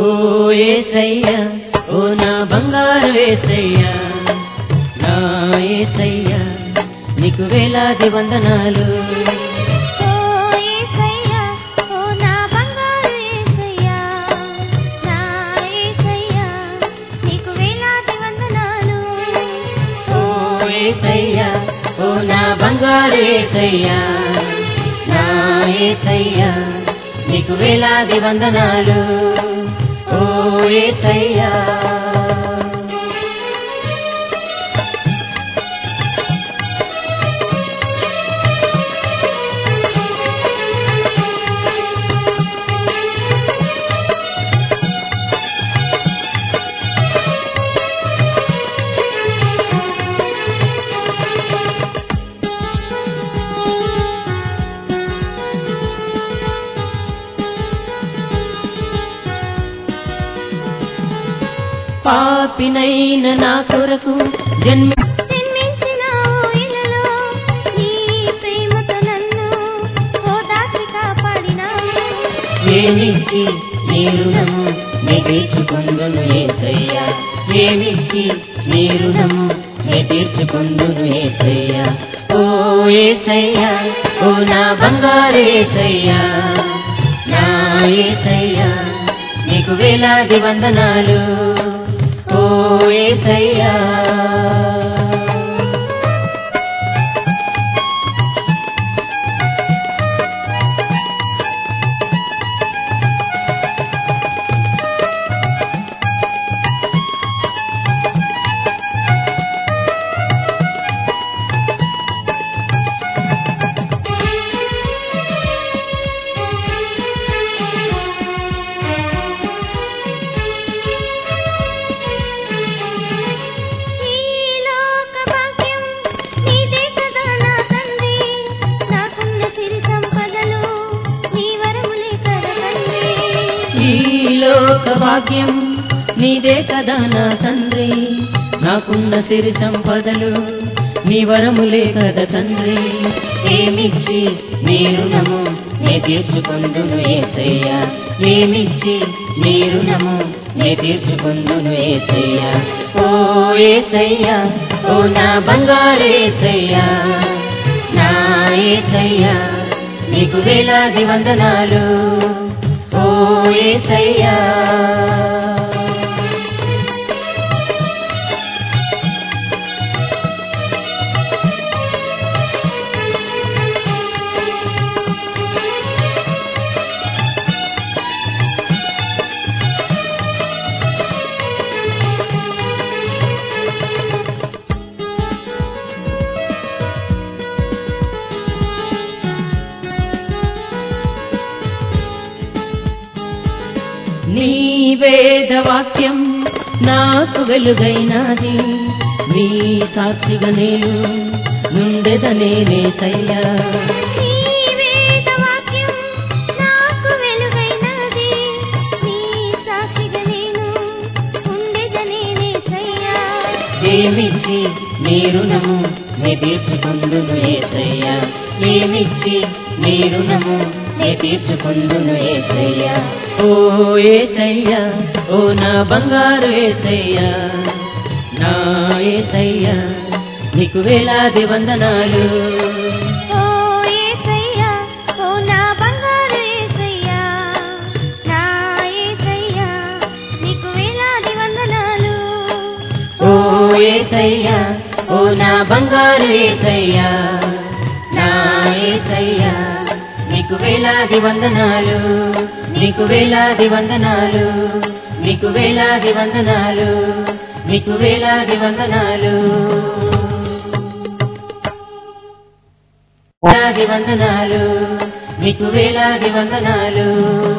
ఓ ఏసయ్యా ఓ నా బంగారు ఏసయ్యా నా ఏసయ్యా నీకు వేలాది వందనాలు ఓ యేసయ్యా ఓ నా బంగారు యేసయ్యా నా యేసయ్యా నీకు వేలాది వందనాలు ఓ ఏసయ్యా ఓ నా బంగారు ఏసయ్యా నా ఏసయ్యా నీకు వేలాది వందనాలు ఓ ఏసయ్యా పాపినైన నా కొరకు జన్మ జన్మించిన ఇలలో నీ ప్రేమతో నన్ను ఓదార్చి కాపాడినావు ఏమిచ్చి నీ రుణము నే తీర్చుకుందును ఏసయ్యా ఏమిచ్చి నీ రుణము నే తీర్చుకుందును ఏసయ్యా ఓ ఏసయ్యా ఓ నా బంగారు ఏసయ్యా నా ఏసయ్యా నీకు వేలాది వందనాలు ఓ ఏసయ్యా ఈ లోక భాగ్యం నీదే కదా నా తండ్రి నాకున్న సిరి సంపదలు నీ వరములే కదా తండ్రి ఈ లోక భాగ్యం నీదే కదా నా తండ్రి నాకున్న సిరి సంపదలు నీ వరములే కదా తండ్రి ఏమిచ్చి నీ రుణము నే తీర్చుకుందును ఏసయ్యా ఏమిచ్చి నీ రుణము నే తీర్చుకుందును ఏసయ్యా ఓ ఏసయ్యా ఓ నా బంగారు ఏసయ్యా నా ఏసయ్యా నీకు వేలాది వందనాలు ఓ ఏసయ్యా నీ వేదవాక్యం నాకు వెలుగైనది నీ సాక్షిగా నేను నుండెదనేనే సయ్యా నీ వేదవాక్యం నాకు వెలుగైనది నీ సాక్షిగా నేను ఉండెదనేసయ్యా ఏమిచ్చి నీ రుణము నే తీర్చుకుందును ఏసయ్యా ఏమిచ్చి నీ రుణము నే తీర్చుకుందును ఏసయ్యా ఓ ఏసయ్యా ఓ నా బంగారు ఏసయ్యా నా ఏసయ్యా నీకు వేలాది వందనాలు ఓ యేసయ్యా ఓ నా బంగారు యేసయ్యా నా యేసయ్యా నీకు వేలాది వందనాలు ఓ ఏసయ్యా ఓ నా బంగారు ఏసయ్యా నా ఏసయ్యా నీకు వేలాది వందనాలు నీకు వేలాది వందనాలు నీకు వేలాది వందనాలు నీకు వేలాది వందనాలు వేలాది వందనాలు నీకు వేలాది వందనాలు